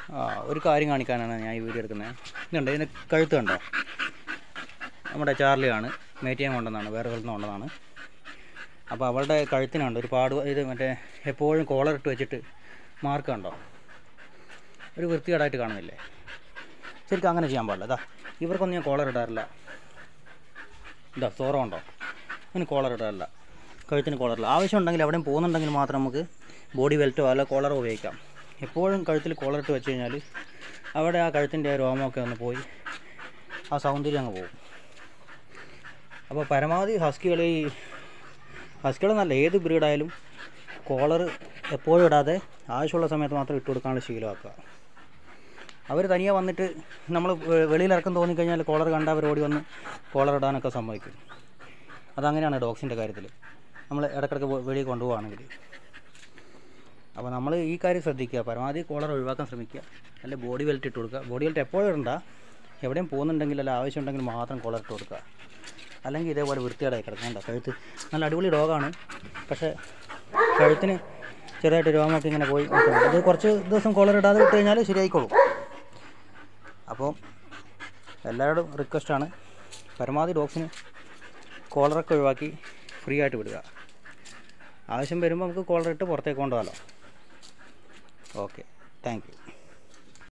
ആ ഒരു കാര്യം കാണിക്കാനാണ് ഞാൻ ഈ വീഡിയോ എടുക്കുന്നത് ഇതുണ്ട് ഇതിന് കഴുത്ത് കണ്ടോ നമ്മുടെ ചാർലിയാണ് മേറ്റ് ചെയ്യാൻ കൊണ്ടുവന്നതാണ് വേറെ സ്ഥലത്ത് നിന്ന് കൊണ്ടുവന്നതാണ് അപ്പോൾ അവളുടെ കഴുത്തിനുണ്ട് ഒരു പാട് ഇത് മറ്റേ എപ്പോഴും കോളർ ഇട്ട് വെച്ചിട്ട് മാർക്ക് കണ്ടോ ഒരു വൃത്തികേടായിട്ട് കാണുന്നില്ലേ ശരിക്കും അങ്ങനെ ചെയ്യാൻ പാടില്ല ഇതാ ഇവർക്കൊന്നും ഞാൻ കോളർ ഇടാറില്ല ഇതാ സോറ ഉണ്ടോ അതിന് കോളർ ഇടാറില്ല കഴുത്തിന് കോളറില്ല ആവശ്യമുണ്ടെങ്കിൽ എവിടെയും പോകുന്നുണ്ടെങ്കിൽ മാത്രം നമുക്ക് ബോഡി ബെൽറ്റോ അല്ല കോളറോ ഉപയോഗിക്കാം എപ്പോഴും കഴുത്തിൽ കോളർ ഇട്ട് വെച്ച് കഴിഞ്ഞാൽ അവിടെ ആ കഴുത്തിൻ്റെ രോമമൊക്കെ ഒന്ന് പോയി ആ സൗന്ദര്യം അങ്ങ് പോകും അപ്പോൾ പരമാവധി ഹസ്കികൾ ഈ ഹസ്കികൾ നല്ല ഏത് ബ്രീഡായാലും കോളർ എപ്പോഴും ഇടാതെ ആവശ്യമുള്ള സമയത്ത് മാത്രം ഇട്ട് കൊടുക്കാനുള്ള ശീലമാക്കുക അവർ തനിയെ വന്നിട്ട് നമ്മൾ വെളിയിൽ ഇറക്കം തോന്നിക്കഴിഞ്ഞാൽ കോളർ കണ്ട അവർ ഓടി വന്ന് കോളർ ഇടാനൊക്കെ സമ്മതിക്കും അതങ്ങനെയാണ് ഡോഗ്സിൻ്റെ കാര്യത്തിൽ നമ്മൾ ഇടയ്ക്കിടയ്ക്ക് പോ- വെളിയിൽ കൊണ്ടുപോവുകയാണെങ്കിൽ അപ്പോൾ നമ്മൾ ഈ കാര്യം ശ്രദ്ധിക്കുക പരമാവധി കോളർ ഒഴിവാക്കാൻ ശ്രമിക്കുക അല്ലെ ബോഡി ബെൽറ്റ് ഇട്ട് കൊടുക്കുക ബോഡി ബെൽറ്റ് എപ്പോഴും ഇടണ്ട എവിടെയും പോകുന്നുണ്ടെങ്കിൽ അല്ല ആവശ്യമുണ്ടെങ്കിൽ മാത്രം കോളർ ഇട്ട് കൊടുക്കുക അല്ലെങ്കിൽ ഇതേപോലെ വൃത്തികേടായി കിടക്കണ്ട കഴുത്ത് നല്ല അടിപൊളി ഡോഗാണ് പക്ഷേ കഴുത്തിന് ചെറുതായിട്ട് രോമമൊക്കെ ഇങ്ങനെ പോയി നിൽക്കുന്നു. ഇത് കുറച്ച് ദിവസം കോളർ ഇടാതെ വിട്ട് കഴിഞ്ഞാൽ ശരിയായിക്കോളും അപ്പോൾ എല്ലാവരോടും റിക്വസ്റ്റാണ് പരമാവധി ഡോഗ്സിന് കോളറൊക്കെ ഒഴിവാക്കി ഫ്രീ ആയിട്ട് വിടുക ആവശ്യം വരുമ്പോൾ നമുക്ക് കോളർ ഇട്ട് പുറത്തേക്ക് കൊണ്ടുപോകാമല്ലോ ഓക്കെ താങ്ക് യു